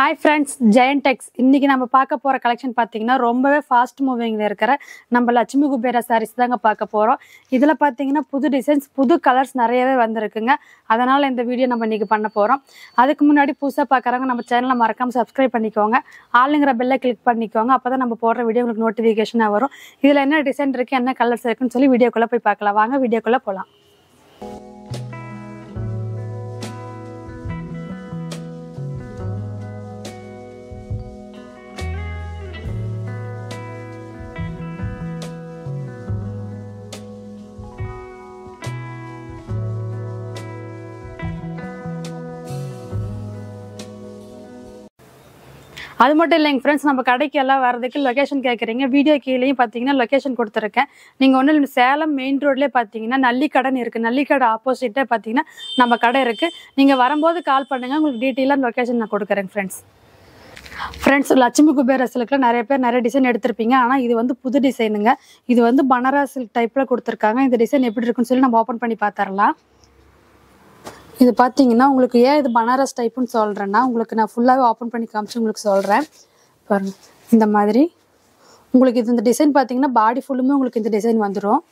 hi friends Jayan டெக்ஸ் இன்னைக்கு நம்ம பார்க்க போற கலெக்ஷன் பார்த்தீங்கன்னா ரொம்பவே ஃபாஸ்ட் மூவிங்ல இருக்கிற நம்ம லட்சுமி குபேரா சாரீஸ் தாங்க பார்க்க போறோம் இதுல பார்த்தீங்கன்னா புது டிசைன்ஸ் புது கலர்ஸ் நிறையவே வந்திருக்குங்க அதனால இந்த வீடியோ நம்ம இன்னைக்கு பண்ண போறோம் அதுக்கு முன்னாடி புதுசாக பார்க்குறவங்க நம்ம சேனலை மறக்காம சப்ஸ்கிரைப் பண்ணிக்கோங்க ஆளுங்கிற பெல்லை கிளிக் பண்ணிக்கோங்க அப்பதான் நம்ம போடுற வீடியோ உங்களுக்கு நோட்டிஃபிகேஷனாக வரும் இதுல என்ன டிசைன் இருக்கு என்ன கலர்ஸ் இருக்குன்னு சொல்லி வீடியோக்குள்ள போய் பார்க்கலாம் வாங்க வீடியோக்குள்ள போகலாம் அது மட்டும் இல்லைங்க ஃப்ரெண்ட்ஸ் நம்ம கடைக்கு எல்லாம் வரதுக்கு லொகேஷன் கேட்குறீங்க வீடியோ கீழேயும் பார்த்தீங்கன்னா லொகேஷன் கொடுத்துருக்கேன் நீங்கள் ஒன்றும் சேலம் மெயின் ரோட்லேயே பார்த்தீங்கன்னா நல்லிக்கடன் இருக்குது நல்லிக்கடை ஆப்போசிட்டே பார்த்தீங்கன்னா நம்ம கடை இருக்குது நீங்கள் வரும்போது கால் பண்ணுங்கள் உங்களுக்கு டீட்டெயிலாக லொகேஷன் நான் கொடுக்குறேங்க ஃப்ரெண்ட்ஸ் ஃப்ரெண்ட்ஸ் லட்சுமி குபேர சில்கில் நிறைய பேர் நிறைய டிசைன் எடுத்திருப்பீங்க ஆனால் இது வந்து புது டிசைனுங்க இது வந்து பனாரஸ் சில்க் டைப்பில் கொடுத்துருக்காங்க இந்த டிசைன் எப்படி இருக்குன்னு சொல்லி நம்ம ஓப்பன் பண்ணி பார்த்துடலாம் இது பார்த்தீங்கன்னா உங்களுக்கு ஏன் இது பனாரஸ் டைப்புன்னு சொல்கிறேன்னா உங்களுக்கு நான் ஃபுல்லாகவே ஓப்பன் பண்ணி காமிச்சு உங்களுக்கு சொல்கிறேன் பாருங்க இந்த மாதிரி உங்களுக்கு இது இந்த டிசைன் பார்த்தீங்கன்னா பாடி ஃபுல்லுமே உங்களுக்கு இந்த டிசைன் வந்துடும்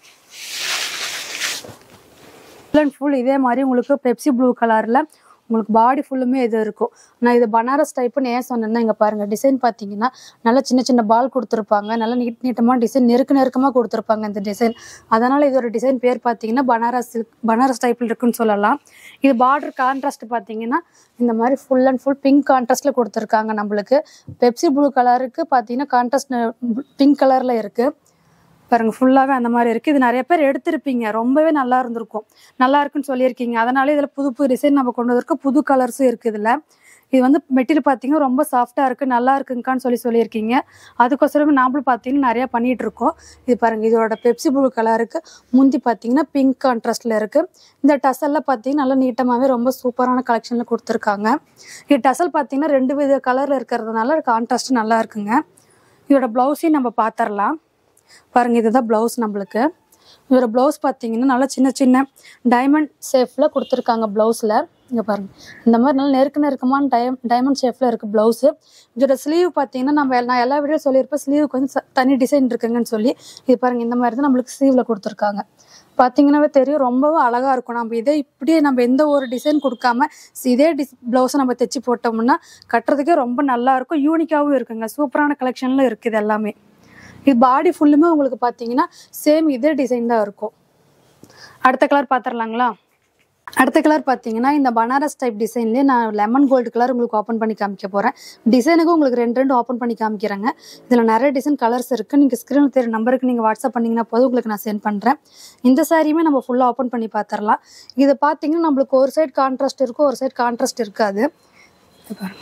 ஃபுல் அண்ட் ஃபுல் இதே மாதிரி உங்களுக்கு பெப்சி ப்ளூ கலரில் உங்களுக்கு பாடி ஃபுல்லுமே இது இருக்கும் நான் இது பனாரஸ் டைப்புன்னு ஏன் சொன்னேன்னா இங்கே பாருங்கள் டிசைன் பார்த்தீங்கன்னா நல்லா சின்ன சின்ன பால் கொடுத்துருப்பாங்க நல்லா நீட் நீட்டமாக டிசைன் நெருக்க நெருக்கமாக கொடுத்துருப்பாங்க இந்த டிசைன் அதனால் இதோட டிசைன் பேர் பார்த்தீங்கன்னா பனாரஸ் silk பனாரஸ் டைப்பில் இருக்குன்னு சொல்லலாம் இது பார்டர் கான்ட்ராஸ்ட் பார்த்தீங்கன்னா இந்த மாதிரி ஃபுல் அண்ட் ஃபுல் பிங்க் கான்ட்ராஸ்ட்டில் கொடுத்துருக்காங்க நம்மளுக்கு பெப்சி ப்ளூ கலருக்கு பார்த்தீங்கன்னா கான்ட்ராஸ்ட் பிங்க் கலரில் இருக்குது பாருங்க ஃபுல்லாகவே அந்த மாதிரி இருக்குது இது நிறைய பேர் எடுத்திருப்பீங்க ரொம்பவே நல்லா இருந்திருக்கும் நல்லா இருக்குன்னு சொல்லியிருக்கீங்க அதனால இதில் புது புது டிசைன் நம்ம கொண்டு வந்திருக்கோம் புது கலர்ஸும் இருக்குது இதில் இது வந்து மெட்டீரியல் பார்த்தீங்கன்னா ரொம்ப சாஃப்டாக இருக்குது நல்லா இருக்குங்கக்கான்னு சொல்லி சொல்லியிருக்கீங்க அதுக்கோசரம் நாமளும் பார்த்தீங்கன்னா நிறையா பண்ணிகிட்டு இருக்கோம் இது பாருங்கள் இதோட பெப்சி ப்ளூ கலருக்கு முந்தி பார்த்தீங்கன்னா பிங்க் கான்ட்ராஸ்டில் இருக்குது இந்த டசலில் பார்த்தீங்கன்னா நல்லா நீட்டமாகவே ரொம்ப சூப்பரான கலெக்ஷனில் கொடுத்துருக்காங்க இது டசல் பார்த்தீங்கன்னா ரெண்டு வித கலரில் இருக்கிறதுனால கான்ட்ராஸ்ட் நல்லா இருக்குங்க இதோட ப்ளவுஸையும் நம்ம பார்த்துடலாம் பாருங்க இதுதான் ப்ளவுஸ் நம்மளுக்கு இதோட ப்ளவுஸ் பார்த்தீங்கன்னா நல்லா சின்ன சின்ன டைமண்ட் ஷேஃபில் கொடுத்துருக்காங்க ப்ளவுஸில் இங்கே பாருங்க இந்த மாதிரி நல்லா நெருக்க நெருக்கமான டை டைமண்ட் ஷேஃபில் இருக்குது ப்ளவுஸு இதோட ஸ்லீவ் பார்த்தீங்கன்னா நம்ம எல்- நான் எல்லா வீடியோ சொல்லியிருப்பேன் ஸ்லீவுக்கு வந்து ச- தனி டிசைன் இருக்குங்கன்னு சொல்லி இது பாருங்க இந்த மாதிரி தான் நம்மளுக்கு ஸ்லீவில் கொடுத்துருக்காங்க பார்த்தீங்கன்னாவே தெரியும் ரொம்பவும் அழகாக இருக்கும் நம்ம இதே இப்படியே நம்ம எந்த ஒரு டிசைன் கொடுக்காம சி- இதே டிஸ் ப்ளவுஸை நம்ம தைச்சி போட்டோம்னா கட்டுறதுக்கே ரொம்ப நல்லா இருக்கும் யூனிக்காகவும் இருக்குங்க சூப்பரான கலெக்ஷனில் இருக்குது எல்லாமே இது பாடி ஃபுல்லுமே உங்களுக்கு பார்த்தீங்கன்னா சேம் இதே டிசைன் தான் இருக்கும் அடுத்த கலர் பார்த்துடலாங்களா அடுத்த கலர் பார்த்தீங்கன்னா இந்த பனாரஸ் டைப் டிசைன்லேயே நான் லெமன் கோல்டு கலர் உங்களுக்கு ஓப்பன் பண்ணி காமிக்க போகிறேன் டிசைனுக்கும் உங்களுக்கு ரெண்டு ரெண்டு ஓப்பன் பண்ணி காமிக்கிறேங்க இதில் நிறைய டிசைன் கலர்ஸ் இருக்குது நீங்கள் ஸ்க்ரீனில் தெரிய நம்பருக்கு நீங்கள் வாட்ஸ்அப் பண்ணிங்கன்னா போதும் உங்களுக்கு நான் சென்ட் பண்ணுறேன் இந்த சாரியுமே நம்ம ஃபுல்லாக ஓப்பன் பண்ணி பார்த்துடலாம் இது பார்த்தீங்கன்னா நம்மளுக்கு ஒரு சைடு கான்ட்ராஸ்ட் இருக்கும் ஒரு சைடு கான்ட்ராஸ்ட் இருக்காது இது பாருங்க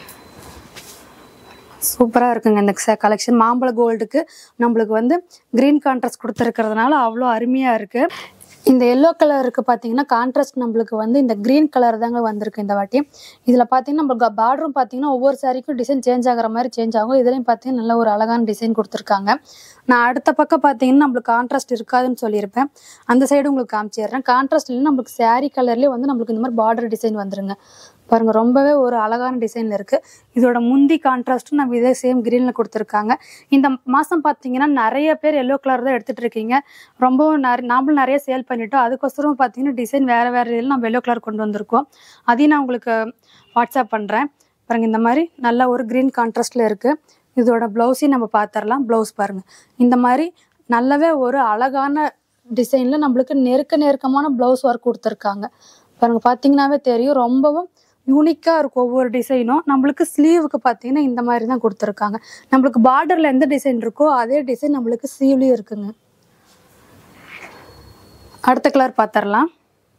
சூப்பராக இருக்குங்க இந்த கலெக்ஷன் மாம்பழ கோல்டுக்கு நம்மளுக்கு வந்து க்ரீன் கான்ட்ராஸ்ட் கொடுத்துருக்கிறதுனால அவ்வளோ அருமையாக இருக்குது இந்த எல்லோ கலருக்கு பார்த்தீங்கன்னா கான்ட்ராஸ்ட் நம்மளுக்கு வந்து இந்த க்ரீன் கலர் தாங்க வந்திருக்கு இந்த வாட்டி இதில் பார்த்தீங்கன்னா நம்மளுக்கு பார்டரும் பார்த்தீங்கன்னா ஒவ்வொரு சாரிக்கும் டிசைன் சேஞ்ச் ஆகிற மாதிரி சேஞ்ச் ஆகும் இதுலேயும் பார்த்தீங்கன்னா நல்ல ஒரு அழகான டிசைன் கொடுத்துருக்காங்க நான் அடுத்த பக்கம் பார்த்தீங்கன்னா நம்மளுக்கு கான்ட்ராஸ்ட் இருக்காதுன்னு சொல்லியிருப்பேன் அந்த சைடு உங்களுக்கு காமிச்சிடுறேன் கான்ட்ராஸ்ட் இல்லைன்னா நம்மளுக்கு saree கலர்லேயே வந்து நம்மளுக்கு இந்த மாதிரி பார்டர் டிசைன் வந்துருங்க பாருங்க ரொம்பவே ஒரு அழகான டிசைன்ல இருக்கு இதோட முந்தி கான்ட்ராஸ்ட்டும் நம்ம இதே சேம் கிரீன்ல கொடுத்துருக்காங்க இந்த மாசம் பார்த்தீங்கன்னா நிறைய பேர் எல்லோ கலர் தான் எடுத்துட்டு இருக்கீங்க ரொம்பவும் நிறைய நாமளும் நிறைய சேல் பண்ணிட்டோம் அதுக்கோசரம் பார்த்தீங்கன்னா டிசைன் வேற வேற இதில் நம்ம எல்லோ கலர் கொண்டு வந்திருக்கோம் அதையும் நான் உங்களுக்கு வாட்ஸ்அப் பண்றேன் பாருங்க இந்த மாதிரி நல்ல ஒரு கிரீன் கான்ட்ராஸ்ட்ல இருக்கு இதோட ப்ளவுஸையும் நம்ம பார்த்துடலாம் ப்ளவுஸ் பாருங்க இந்த மாதிரி நல்லாவே ஒரு அழகான டிசைன்ல நம்மளுக்கு நெருக்க நெருக்கமான ப்ளவுஸ் ஒர்க் கொடுத்துருக்காங்க பாருங்க பார்த்தீங்கன்னாவே தெரியும் ரொம்பவும் யூனிக்காக இருக்கும் ஒவ்வொரு டிசைனும் நம்மளுக்கு ஸ்லீவுக்கு பார்த்தீங்கன்னா இந்த மாதிரி தான் கொடுத்துருக்காங்க நம்மளுக்கு பார்டரில் எந்த டிசைன் இருக்கோ அதே டிசைன் நம்மளுக்கு ஸ்லீவ்லேயும் இருக்குங்க அடுத்த கலர் பார்த்துடலாம்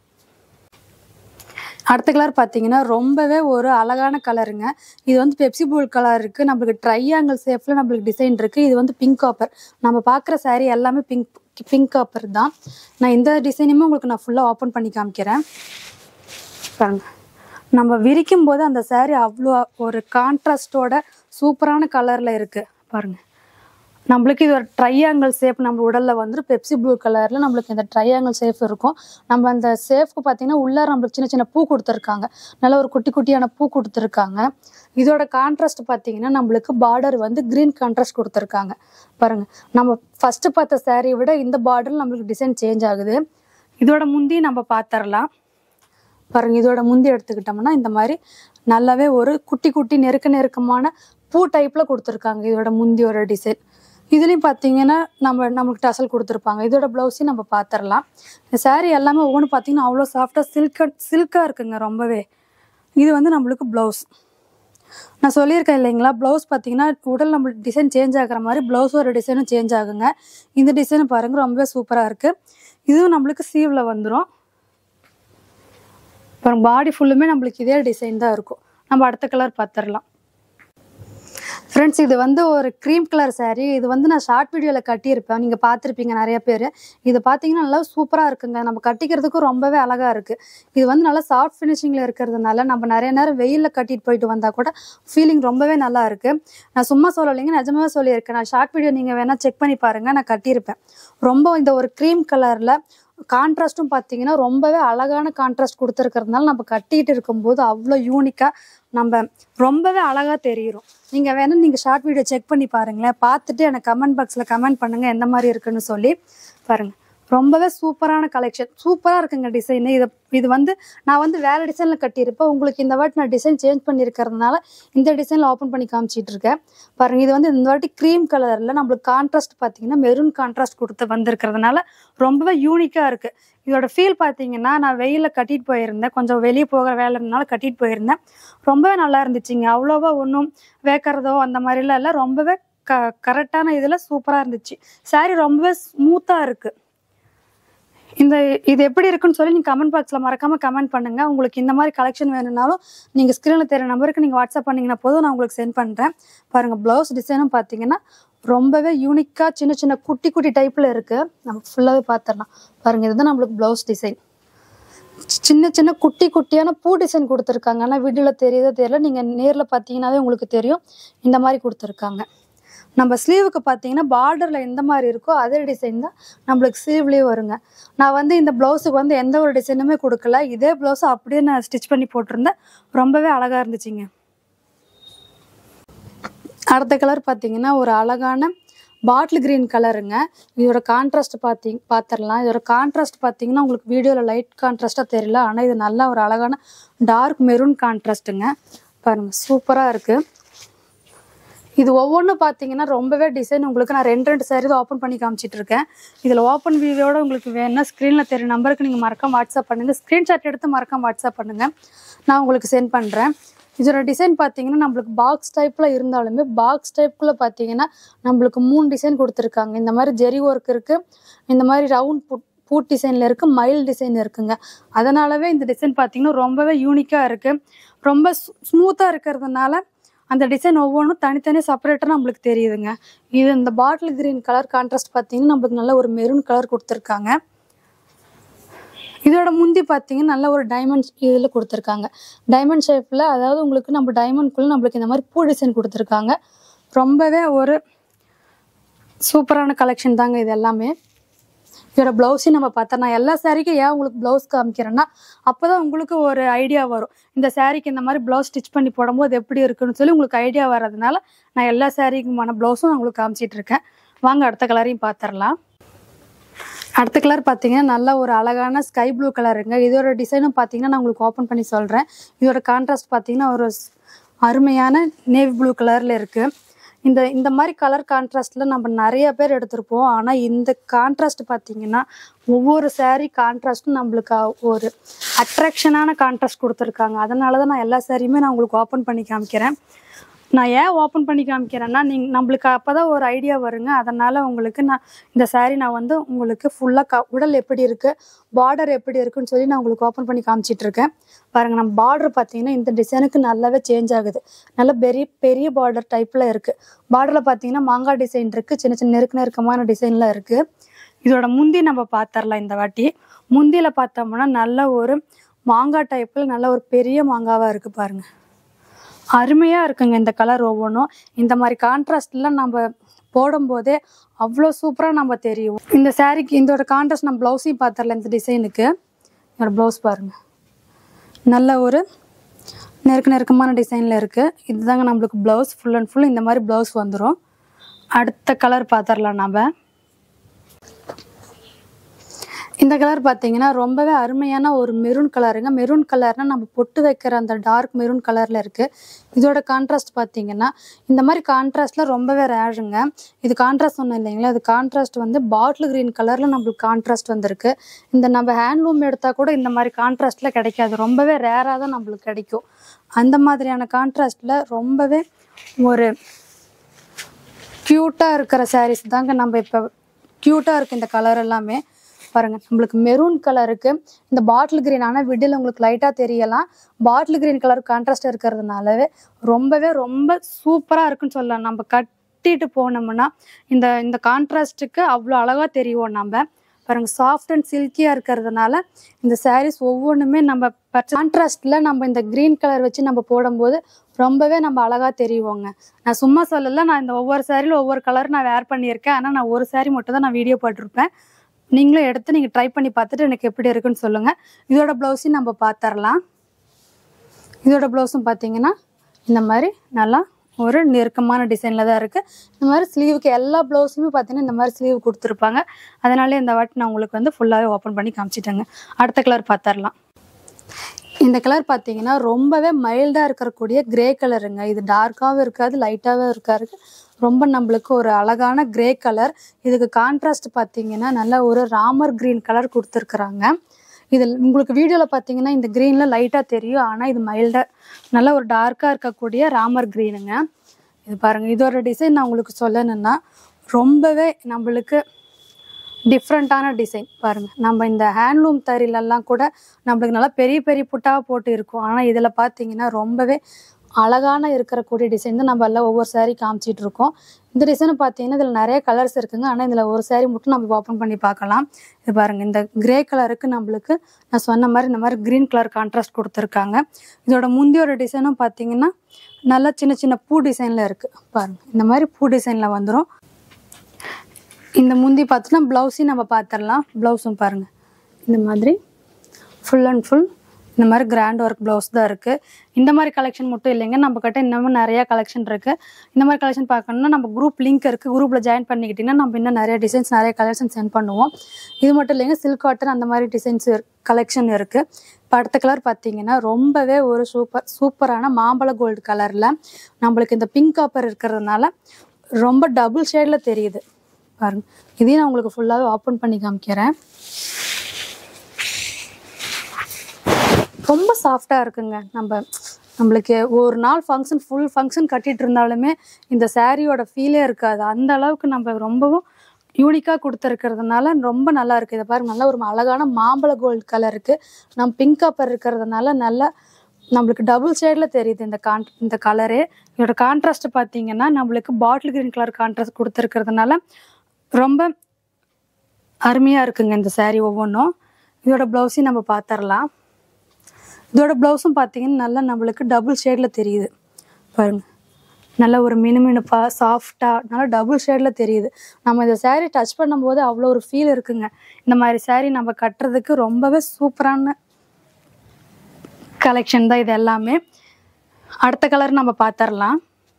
அடுத்த கலர் பார்த்தீங்கன்னா ரொம்பவே ஒரு அழகான கலருங்க இது வந்து பெப்சி பூல் கலர் இருக்குது நம்மளுக்கு ட்ரையாங்கிள் ஷேப்பில் நம்மளுக்கு டிசைன் இருக்குது இது வந்து பிங்க் காப்பர் நம்ம பார்க்குற saree எல்லாமே பிங்க் பிங்க் காப்பர் தான் நான் இந்த டிசைனுமே உங்களுக்கு நான் ஃபுல்லாக ஓப்பன் பண்ணி காமிக்கிறேன் பாருங்க நம்ம விரிக்கும் போது அந்த saree அவ்வளோ ஒரு கான்ட்ராஸ்டோட சூப்பரான கலரில் இருக்குது பாருங்க நம்மளுக்கு இது ஒரு ட்ரையாங்கிள் ஷேப் நம்ம உடல்ல வந்து பெப்சி ப்ளூ கலர்ல நம்மளுக்கு இந்த ட்ரையாங்கிள் ஷேப் இருக்கும் நம்ம அந்த ஷேப்க்கு பார்த்தீங்கன்னா உள்ளார நம்மளுக்கு சின்ன சின்ன பூ கொடுத்துருக்காங்க நல்ல ஒரு குட்டி குட்டியான பூ கொடுத்துருக்காங்க இதோட கான்ட்ராஸ்ட் பார்த்தீங்கன்னா நம்மளுக்கு பார்டர் வந்து கிரீன் கான்ட்ராஸ்ட் கொடுத்துருக்காங்க பாருங்க நம்ம ஃபர்ஸ்ட் பார்த்த saree விட இந்த பார்டர் நம்மளுக்கு டிசைன் சேஞ்ச் ஆகுது இதோட முந்தி நம்ம பார்த்துடலாம் பாருங்க இதோட முந்தி எடுத்துக்கிட்டோம்னா இந்த மாதிரி நல்லாவே ஒரு குட்டி குட்டி நெருக்க நெருக்கமான பூ டைப்ல கொடுத்துருக்காங்க இதோட முந்தியோட டிசைன் இதுலயும் பார்த்தீங்கன்னா நம்ம நமக்கு டசல் கொடுத்துருப்பாங்க இதோட ப்ளவுஸையும் நம்ம பார்த்துடலாம் இந்த saree எல்லாமே ஒவ்வொன்று பார்த்தீங்கன்னா அவ்வளோ சாஃப்டாக சில்க சில்காக இருக்குங்க ரொம்பவே இது வந்து நம்மளுக்கு ப்ளவுஸ் நான் சொல்லியிருக்கேன் இல்லைங்களா ப்ளவுஸ் பார்த்தீங்கன்னா உடல் நம்மளுக்கு டிசைன் சேஞ்ச் ஆகுற மாதிரி ப்ளவுஸோட டிசைனும் சேஞ்ச் ஆகுங்க இந்த டிசைன் பாருங்க ரொம்பவே சூப்பராக இருக்கு இதுவும் நம்மளுக்கு சீவில் வந்துடும் அப்புறம் பாடி ஃபுல்லுமே நம்மளுக்கு இதே டிசைன் தான் இருக்கும் நம்ம அடுத்த கலர் பார்த்துடலாம் ஃப்ரெண்ட்ஸ் இது வந்து ஒரு க்ரீம் கலர் saree இது வந்து நான் ஷார்ட் வீடியோவில் கட்டியிருப்பேன் நீங்கள் பார்த்துருப்பீங்க நிறைய பேர் இது பார்த்தீங்கன்னா நல்லா சூப்பராக இருக்குங்க நம்ம கட்டிக்கிறதுக்கும் ரொம்பவே அழகாக இருக்குது இது வந்து நல்லா சாஃப்ட் ஃபினிஷிங்கில் இருக்கிறதுனால நம்ம நிறைய நேரம் வெயிலில் கட்டிட்டு போயிட்டு வந்தால் கூட ஃபீலிங் ரொம்பவே நல்லா இருக்குது நான் சும்மா சொல்லலைங்க நிஜமாவே சொல்லியிருக்கேன் நான் ஷார்ட் வீடியோ நீங்கள் வேணால் செக் பண்ணி பாருங்கள் நான் கட்டியிருப்பேன் ரொம்ப இந்த ஒரு க்ரீம் கலரில் கான்ட்ராஸ்ட்டும் பார்த்தீங்கன்னா ரொம்பவே அழகான கான்ட்ராஸ்ட் கொடுத்துருக்கறதுனால நம்ம கட்டிட்டு இருக்கும்போது அவ்வளோ யூனிக்காக நம்ம ரொம்பவே அழகாக தெரியும் நீங்கள் வேணால் நீங்கள் ஷார்ட் வீடியோ செக் பண்ணி பாருங்களேன் பார்த்துட்டு எனக்கு கமெண்ட் பாக்ஸில் கமெண்ட் பண்ணுங்கள் எந்த மாதிரி இருக்குன்னு சொல்லி பாருங்கள் ரொம்பவே சூப்பரான கலெக்ஷன் சூப்பராக இருக்குங்க டிசைனு இது இது வந்து நான் வந்து வேறு டிசைனில் கட்டியிருப்பேன் உங்களுக்கு இந்த வாட்டி நான் டிசைன் சேஞ்ச் பண்ணியிருக்கிறதுனால இந்த டிசைனில் ஓப்பன் பண்ணி காமிச்சிட்டு இருக்கேன் பாருங்க இது வந்து இந்த வாட்டி க்ரீம் கலரில் நம்மளுக்கு கான்ட்ராஸ்ட் பார்த்தீங்கன்னா மெரூன் கான்ட்ராஸ்ட் கொடுத்து வந்திருக்கிறதுனால ரொம்பவே யூனிக்காக இருக்குது இதோட ஃபீல் பார்த்தீங்கன்னா நான் வெயிலில் கட்டிட்டு போயிருந்தேன் கொஞ்சம் வெளியே போகிற வேலை இருந்தனால கட்டிட்டு போயிருந்தேன் ரொம்பவே நல்லா இருந்துச்சுங்க அவ்வளோவா ஒன்றும் வேக்கிறதோ அந்த மாதிரிலாம் இல்லை ரொம்பவே க கரெக்டான இதில் சூப்பராக இருந்துச்சு saree ரொம்பவே ஸ்மூத்தாக இருக்குது இந்த இது எப்படி இருக்குன்னு சொல்லி நீங்கள் கமெண்ட் பாக்ஸில் மறக்காமல் கமெண்ட் பண்ணுங்கள் உங்களுக்கு இந்த மாதிரி கலெக்ஷன் வேணும்னாலும் நீங்கள் ஸ்க்ரீனில் தெரிய நம்பருக்கு நீங்கள் வாட்ஸ்அப் பண்ணிங்கன்னா போதும் நான் உங்களுக்கு சென்ட் பண்ணுறேன் பாருங்கள் ப்ளவுஸ் டிசைனும் பார்த்தீங்கன்னா ரொம்பவே யூனிக்காக சின்ன சின்ன குட்டி குட்டி டைப்பில் இருக்குது நம்ம ஃபுல்லாகவே பார்த்துடலாம் பாருங்கள் இதுதான் நம்மளுக்கு ப்ளவுஸ் டிசைன் சின்ன சின்ன குட்டி குட்டியான பூ டிசைன் கொடுத்துருக்காங்க ஆனால் வீடியோவில் தெரியுதோ தெரியல நீங்கள் நேரில் பார்த்தீங்கன்னாவே உங்களுக்கு தெரியும் இந்த மாதிரி கொடுத்துருக்காங்க நம்ம ஸ்லீவுக்கு பார்த்தீங்கன்னா பார்டரில் எந்த மாதிரி இருக்கோ அதே டிசைன் தான் நம்மளுக்கு ஸ்லீவ்லேயே வருங்க நான் வந்து இந்த ப்ளவுஸுக்கு வந்து எந்த ஒரு டிசைனுமே கொடுக்கல இதே ப்ளவுஸை அப்படியே நான் ஸ்டிச் பண்ணி போட்டிருந்தேன் ரொம்பவே அழகாக இருந்துச்சுங்க அடுத்த கலர் பார்த்தீங்கன்னா ஒரு அழகான பாட்டில் கிரீன் கலருங்க இதோட கான்ட்ராஸ்ட் பார்த்தி பார்த்துடலாம் இதோட கான்ட்ராஸ்ட் பார்த்தீங்கன்னா உங்களுக்கு வீடியோவில் லைட் கான்ட்ராஸ்ட்டாக தெரியல ஆனால் இது நல்ல ஒரு அழகான டார்க் மெரூன் கான்ட்ராஸ்ட்டுங்க பாருங்கள் சூப்பராக இருக்குது இது ஒவ்வொன்றும் பார்த்தீங்கன்னா ரொம்பவே டிசைன் உங்களுக்கு நான் ரெண்டு ரெண்டு saree தான் ஓப்பன் பண்ணி காமிச்சிட்டு இருக்கேன் இதில் ஓப்பன் வீடியோட உங்களுக்கு வேணும்னா ஸ்க்ரீனில் தெரிய நம்பருக்கு நீங்கள் மறக்காம வாட்ஸ்அப் பண்ணுங்கள் ஸ்க்ரீன்ஷாட் எடுத்து மறக்காம வாட்ஸ்அப் பண்ணுங்கள் நான் உங்களுக்கு சென்ட் பண்ணுறேன் இதோட டிசைன் பார்த்தீங்கன்னா நம்மளுக்கு பாக்ஸ் டைப்பில் இருந்தாலுமே பாக்ஸ் டைப்புக்குள்ளே பார்த்தீங்கன்னா நம்மளுக்கு மூணு டிசைன் கொடுத்துருக்காங்க இந்த மாதிரி ஜெரி ஒர்க் இருக்குது இந்த மாதிரி ரவுண்ட் புட் பூட் டிசைனில் இருக்குது மயில் டிசைன் இருக்குங்க அதனாலவே இந்த டிசைன் பார்த்தீங்கன்னா ரொம்பவே யூனிக்காக இருக்குது ரொம்ப ஸ்மூத்தாக இருக்கிறதுனால அந்த டிசைன் ஒவ்வொன்றும் தனித்தனி செப்பரேட்டாக நம்மளுக்கு தெரியுதுங்க இது இந்த பாட்டில் கிரீன் கலர் கான்ட்ராஸ்ட் பார்த்தீங்கன்னா நம்மளுக்கு நல்ல ஒரு மெரூன் கலர் கொடுத்துருக்காங்க இதோட முந்தி பார்த்தீங்கன்னா நல்ல ஒரு டைமண்ட் இதில் கொடுத்துருக்காங்க டைமண்ட் ஷேப்பில் அதாவது உங்களுக்கு நம்ம டைமண்ட்குள்ளே நம்மளுக்கு இந்த மாதிரி பூ டிசைன் கொடுத்துருக்காங்க ரொம்பவே ஒரு சூப்பரான கலெக்ஷன் தாங்க இது எல்லாமே இதோட ப்ளவுஸையும் நம்ம பார்த்தா நான் எல்லா சாரிக்கும் ஏன் உங்களுக்கு ப்ளவுஸ் காமிக்கிறேன்னா அப்போ தான் உங்களுக்கு ஒரு ஐடியா வரும் இந்த சாரிக்கு இந்த மாதிரி ப்ளவுஸ் ஸ்டிச் பண்ணி போடும்போது எப்படி இருக்குன்னு சொல்லி உங்களுக்கு ஐடியா வர்றதுனால நான் எல்லா சாரிக்குமான ப்ளவுஸும் நான் உங்களுக்கு காமிச்சிட்டு இருக்கேன் வாங்க அடுத்த கலரையும் பார்த்துடலாம் அடுத்த கலர் பார்த்தீங்கன்னா நல்ல ஒரு அழகான ஸ்கை ப்ளூ கலருங்க இதோட டிசைனும் பார்த்தீங்கன்னா நான் உங்களுக்கு ஓப்பன் பண்ணி சொல்கிறேன் இதோட கான்ட்ராஸ்ட் பார்த்தீங்கன்னா ஒரு ஸ்- அருமையான நேவி ப்ளூ கலரில் இருக்குது இந்த இந்த மாதிரி கலர் கான்ட்ராஸ்டில் நம்ம நிறைய பேர் எடுத்திருப்போம் ஆனால் இந்த கான்ட்ராஸ்ட் பார்த்தீங்கன்னா ஒவ்வொரு saree கான்ட்ராஸ்ட்டும் நம்மளுக்கு அ- ஒரு அட்ராக்ஷனான கான்ட்ராஸ்ட் கொடுத்துருக்காங்க அதனால தான் நான் எல்லா சாரியுமே நான் உங்களுக்கு ஓப்பன் பண்ணி காமிக்கிறேன் நான் ஏன் ஓப்பன் பண்ணி காமிக்கிறேன்னா நீங்கள் நம்மளுக்கு அப்போ தான் ஒரு ஐடியா வருங்க அதனால் உங்களுக்கு நான் இந்த saree நான் வந்து உங்களுக்கு ஃபுல்லாக க உடல் எப்படி இருக்குது பார்டர் எப்படி இருக்குன்னு சொல்லி நான் உங்களுக்கு ஓப்பன் பண்ணி காமிச்சிட்டு இருக்கேன் பாருங்கள் நம்ம பார்டர் பார்த்தீங்கன்னா இந்த டிசைனுக்கு நல்லாவே சேஞ்ச் ஆகுது நல்ல பெரிய பெரிய பார்டர் டைப்பில் இருக்குது பார்டரில் பார்த்தீங்கன்னா மாங்காய் டிசைன் இருக்குது சின்ன சின்ன நெருக்க நெருக்கமான டிசைனில் இருக்குது இதோட முந்தி நம்ம பார்த்துடலாம் இந்த வாட்டி முந்தியில் பார்த்தோம்னா நல்ல ஒரு மாங்காய் டைப்பில் நல்ல ஒரு பெரிய மாங்காவாக இருக்குது பாருங்கள் அருமையாக இருக்குங்க இந்த கலர் ஒவ்வொன்றும் இந்த மாதிரி கான்ட்ராஸ்ட்லாம் நம்ம போடும்போதே அவ்வளோ சூப்பராக நம்ம தெரியும் இந்த சாரீக்கு இதோட கான்ட்ராஸ்ட் நம்ம ப்ளவுஸையும் பார்த்துடலாம் இந்த டிசைனுக்கு என்னோட ப்ளவுஸ் பாருங்கள் நல்ல ஒரு நெருக்க நெருக்கமான டிசைனில் இருக்குது இதுதாங்க நம்மளுக்கு ப்ளவுஸ் ஃபுல் அண்ட் ஃபுல் இந்த மாதிரி ப்ளவுஸ் வந்துடும் அடுத்த கலர் பார்த்துடலாம் நம்ம இந்த கலர் பார்த்தீங்கன்னா ரொம்பவே அருமையான ஒரு மெரூன் கலருங்க மெரூன் கலர்னா நம்ம பொட்டு வைக்கிற அந்த டார்க் மெரூன் கலரில் இருக்குது இதோட கான்ட்ராஸ்ட் பார்த்தீங்கன்னா இந்த மாதிரி கான்ட்ராஸ்டில் ரொம்பவே ரேருங்க இது கான்ட்ராஸ்ட் ஒன்றும் இல்லைங்களா இது கான்ட்ராஸ்ட் வந்து பாட்டில் க்ரீன் கலரில் நம்மளுக்கு கான்ட்ராஸ்ட் வந்திருக்கு இந்த நம்ம ஹேண்ட்லூம் எடுத்தால் கூட இந்த மாதிரி கான்ட்ராஸ்டில் கிடைக்காது ரொம்பவே ரேராக தான் நம்மளுக்கு கிடைக்கும் அந்த மாதிரியான கான்ட்ராஸ்டில் ரொம்பவே ஒரு க்யூட்டாக இருக்கிற சாரீஸ் தாங்க நம்ம இப்போ க்யூட்டாக இருக்குது இந்த கலர் எல்லாமே பாருங்கள் நம்மளுக்கு மெரூன் கலருக்கு இந்த பாட்டில் க்ரீன் ஆனால் விடில் உங்களுக்கு லைட்டாக தெரியலாம் பாட்டில் க்ரீன் கலர் கான்ட்ராஸ்ட் இருக்கிறதுனாலவே ரொம்பவே ரொம்ப சூப்பராக இருக்குன்னு சொல்லலாம் நம்ம கட்டிட்டு போனோம்னா இந்த இந்த கான்ட்ராஸ்ட்டுக்கு அவ்வளோ அழகாக தெரியும் நம்ம பாருங்க சாஃப்ட் அண்ட் சில்கியாக இருக்கிறதுனால இந்த சாரீஸ் ஒவ்வொன்றுமே நம்ம கான்ட்ராஸ்டில் நம்ம இந்த க்ரீன் கலர் வச்சு நம்ம போடும்போது ரொம்பவே நம்ம அழகாக தெரியுவோங்க நான் சும்மா சொல்லலை நான் இந்த ஒவ்வொரு சாரியில் ஒவ்வொரு கலர் நான் வேர் பண்ணியிருக்கேன் ஆனால் நான் ஒரு சாரி மட்டும் தான் நான் வீடியோ போட்டிருப்பேன் நீங்களும் எடுத்து நீங்கள் ட்ரை பண்ணி பார்த்துட்டு எனக்கு எப்படி இருக்குன்னு சொல்லுங்கள் இதோட ப்ளவுஸையும் நம்ம பார்த்துடலாம் இதோட ப்ளவுஸும் பார்த்தீங்கன்னா இந்த மாதிரி நல்லா ஒரு நெருக்கமான டிசைனில் தான் இருக்குது இந்த மாதிரி ஸ்லீவுக்கு எல்லா ப்ளவுஸுமே பார்த்தீங்கன்னா இந்த மாதிரி ஸ்லீவ் கொடுத்துருப்பாங்க அதனாலே இந்த வாட்டி நான் உங்களுக்கு வந்து ஃபுல்லாகவே ஓப்பன் பண்ணி காமிச்சிட்டேங்க அடுத்த கலர் பார்த்துடலாம் இந்த கலர் பார்த்தீங்கன்னா ரொம்பவே மைல்டாக இருக்கக்கூடிய கிரே கலருங்க இது டார்க்காகவும் இருக்காது லைட்டாகவும் இருக்காது ரொம்ப நம்மளுக்கு ஒரு அழகான கிரே கலர் இதுக்கு கான்ட்ராஸ்ட் பார்த்தீங்கன்னா நல்ல ஒரு ராமர் கிரீன் கலர் கொடுத்துருக்குறாங்க இதில் உங்களுக்கு வீடியோவில் பார்த்தீங்கன்னா இந்த க்ரீனில் லைட்டாக தெரியும் ஆனால் இது மைல்டாக நல்ல ஒரு டார்க்காக இருக்கக்கூடிய ராமர் க்ரீனுங்க இது பாருங்கள் இதோட டிசைன் நான் உங்களுக்கு சொல்லணுன்னா ரொம்பவே நம்மளுக்கு டிஃப்ரெண்ட்டான டிசைன் பாருங்கள் நம்ம இந்த ஹேண்ட்லூம் தறிலெல்லாம் கூட நம்மளுக்கு நல்லா பெரிய பெரிய புட்டாக போட்டு இருக்கும் ஆனால் இதில் பார்த்தீங்கன்னா ரொம்பவே அழகான இருக்கக்கூடிய டிசைன் தான் நம்ம எல்லாம் ஒவ்வொரு saree காமிச்சிட்டு இருக்கோம் இந்த டிசைனை பார்த்தீங்கன்னா இதில் நிறைய கலர்ஸ் இருக்குங்க ஆனால் இதில் ஒரு saree மட்டும் நம்ம ஓப்பன் பண்ணி பார்க்கலாம் இது பாருங்கள் இந்த கிரே கலருக்கு நம்மளுக்கு நான் சொன்ன மாதிரி இந்த மாதிரி க்ரீன் கலர் கான்ட்ராஸ்ட் கொடுத்துருக்காங்க இதோட முந்தியோட டிசைனும் பார்த்தீங்கன்னா நல்லா சின்ன சின்ன பூ டிசைனில் இருக்குது பாருங்கள் இந்த மாதிரி பூ டிசைனில் வந்துடும் இந்த முந்தி பார்த்தோன்னா ப்ளவுஸையும் நம்ம பார்த்துடலாம் ப்ளவுஸும் பாருங்கள் இந்த மாதிரி ஃபுல் அண்ட் ஃபுல் இந்த மாதிரி கிராண்ட் ஒர்க் ப்ளவுஸ் தான் இருக்குது இந்த மாதிரி கலெக்ஷன் மட்டும் இல்லைங்க நம்ம கிட்ட இன்னமும் நிறையா கலெக்ஷன் இருக்குது இந்த மாதிரி கலெக்ஷன் பார்க்கணுன்னா நம்ம குரூப் லிங்க் இருக்குது குரூப்பில் ஜாயின் பண்ணிக்கிட்டிங்கன்னா நம்ம இன்னும் நிறைய டிசைன்ஸ் நிறைய கலெக்ஷன் சென்ட் பண்ணுவோம் இது மட்டும் இல்லைங்க சில்க் காட்டன் அந்த மாதிரி டிசைன்ஸ் கலெக்ஷன் இருக்குது இப்போ அடுத்த கலர் பார்த்தீங்கன்னா ரொம்பவே ஒரு சூப்பர் சூப்பரான மாம்பழ கோல்டு கலரில் நம்மளுக்கு இந்த பிங்க் காப்பர் இருக்கிறதுனால ரொம்ப டபுள் ஷேடில் தெரியுது பாருங்க இதையும் நான் உங்களுக்கு ஃபுல்லாகவே ஓப்பன் பண்ணி காமிக்கிறேன் ரொம்ப சாஃப்டாக இருக்குங்க நம்ம நம்மளுக்கு ஒரு நாள் ஃபங்க்ஷன் ஃபுல் ஃபங்க்ஷன் கட்டிட்டு இருந்தாலுமே இந்த சாரியோட ஃபீலே இருக்காது அந்த அளவுக்கு நம்ம ரொம்பவும் யூனிக்காக கொடுத்துருக்கிறதுனால ரொம்ப நல்லா இருக்குது இதை பாருங்க நல்லா ஒரு அழகான மாம்பழ கோல்டு கலருக்கு நம்ம பிங்க் காப்பர் இருக்கிறதுனால நல்லா நம்மளுக்கு டபுள் ஷேடில் தெரியுது இந்த கான் இந்த கலரு இதோட கான்ட்ராஸ்ட் பார்த்தீங்கன்னா நம்மளுக்கு பாட்டில் கிரீன் கலர் கான்ட்ராஸ்ட் கொடுத்துருக்கிறதுனால ரொம்ப அருமையாக இருக்குங்க இந்த saree ஒவ்வொன்றும் இதோட ப்ளவுஸையும் நம்ம பார்த்துடலாம் இதோட ப்ளவுஸும் பார்த்தீங்கன்னா நல்லா நம்மளுக்கு டபுள் ஷேடில் தெரியுது பாருங்க நல்ல ஒரு மினுமினுப்பாக சாஃப்டாக நல்லா டபுள் ஷேடில் தெரியுது நம்ம இந்த saree டச் பண்ணும்போது அவ்வளோ ஒரு ஃபீல் இருக்குங்க இந்த மாதிரி saree நம்ம கட்டுறதுக்கு ரொம்பவே சூப்பரான கலெக்ஷன் தான் இது எல்லாமே அடுத்த கலர் நம்ம பார்த்துடலாம்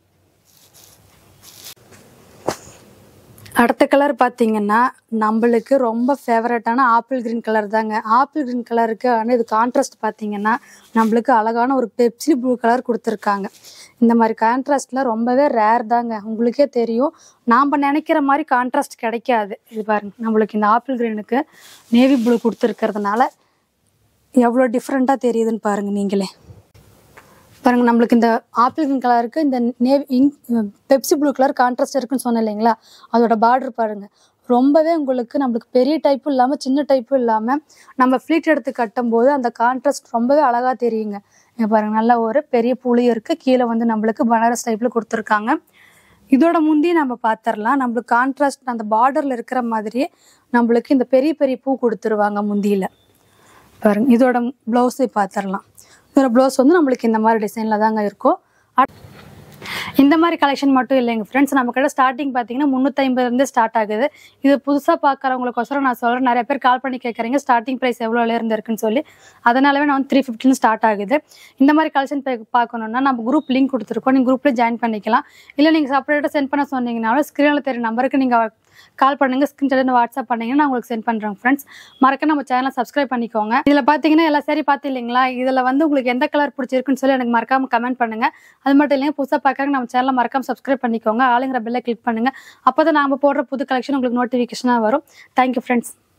அடுத்த கலர் பார்த்தீங்கன்னா நம்மளுக்கு ரொம்ப ஃபேவரட்டான ஆப்பிள் கிரீன் கலர் தாங்க ஆப்பிள் கிரீன் கலருக்கு ஆனால் இது கான்ட்ராஸ்ட் பார்த்தீங்கன்னா நம்மளுக்கு அழகான ஒரு பெப்சி ப்ளூ கலர் கொடுத்துருக்காங்க இந்த மாதிரி கான்ட்ராஸ்டில் ரொம்பவே ரேர் தாங்க உங்களுக்கே தெரியும் நாம் நினைக்கிற மாதிரி கான்ட்ராஸ்ட் கிடைக்காது இது பாருங்க நம்மளுக்கு இந்த ஆப்பிள் கிரீனுக்கு நேவி ப்ளூ கொடுத்துருக்கிறதுனால எவ்வளோ டிஃப்ரெண்ட்டாக தெரியுதுன்னு பாருங்கள் நீங்களே பாருங்க நம்மளுக்கு இந்த ஆப்பிள் கிரீன் கலருக்கு இந்த navy ink Pepsi blue colour contrast இருக்குன்னு சொன்னேன் இல்லைங்களா அதோட பார்டர் பாருங்க ரொம்பவே உங்களுக்கு நம்மளுக்கு பெரிய டைப்பும் இல்லாமல் சின்ன டைப்பும் இல்லாமல் நம்ம ஃப்ளீட் எடுத்து கட்டும்போது அந்த கான்ட்ராஸ்ட் ரொம்பவே அழகாக தெரியுங்க இங்க பாருங்க நல்ல ஒரு பெரிய புளி இருக்குது கீழே வந்து நம்மளுக்கு பனாரஸ் டைப்பில் கொடுத்துருக்காங்க இதோட முந்தி நம்ம பார்த்துடலாம் நம்மளுக்கு கான்ட்ராஸ்ட் அந்த பார்டரில் இருக்கிற மாதிரியே நம்மளுக்கு இந்த பெரிய பெரிய பூ கொடுத்துருவாங்க முந்தியில் பாருங்க இதோட ப்ளவுஸை பார்த்துடலாம் இதோட ப்ளவுஸ் வந்து நம்மளுக்கு இந்த மாதிரி டிசைனில் தாங்க இருக்கும் அட்- இந்த மாதிரி கலெக்ஷன் மட்டும் இல்லைங்க ஃப்ரெண்ட்ஸ் நம்ம கிட்ட ஸ்டார்டிங் பார்த்தீங்கன்னா முந்நூற்றி ஸ்டார்ட் ஆகுது இது புதுசாக பார்க்குறவங்களுக்கோசரம் நான் சொல்கிறேன் நிறைய பேர் கால் பண்ணி கேட்குறீங்க ஸ்டார்டிங் ப்ரைஸ் எவ்வளோல இருந்து இருக்குன்னு சொல்லி அதனாலவே நான் வந்து த்ரீ ஃபிஃப்டின் ஸ்டார்ட் ஆகுது இந்த மாதிரி கலெக்ஷன் பார்க்கணுன்னா நம்ம குரூப் லிங்க் கொடுத்துருக்கோம் நீங்கள் குரூப்லேயே ஜாயின் பண்ணிக்கலாம் இல்லை நீங்கள் செப்பரேட்டாக சென்ட் பண்ண சொன்னீங்கனாலும் ஸ்க்ரீனில் தெரிய நம்பருக்கு நீங்கள் கால் பண்ணுங்க ஸ்கிரீன்ஷாட் வாட்ஸ்அப் பண்ணீங்கன்னா நான் உங்களுக்கு சென்ட் பண்ணுறேன் ஃப்ரெண்ட்ஸ் மறக்க நம்ம சேனலை சப்ஸ்கிரைப் பண்ணிக்கோங்க இதில் பார்த்தீங்கன்னா எல்லா சரி பார்த்து இல்லைங்களா இதில் வந்து உங்களுக்கு எந்த கலர் பிடிச்சிருக்குன்னு சொல்லி எனக்கு மறக்காம கமெண்ட் பண்ணுங்க அது மட்டும் இல்லைங்க புதுசாக பார்க்க நம்ம சேனலை மறக்காம சப்ஸ்கிரைப் பண்ணிக்கோங்க ஆளுங்கிற பெல்லை கிளிக் பண்ணுங்க அப்போ தான் நாம போடுற புது கலெக்ஷன் உங்களுக்கு நோட்டிஃபிகேஷனாக வரும் தேங்க்யூ ஃப்ரெண்ட்ஸ்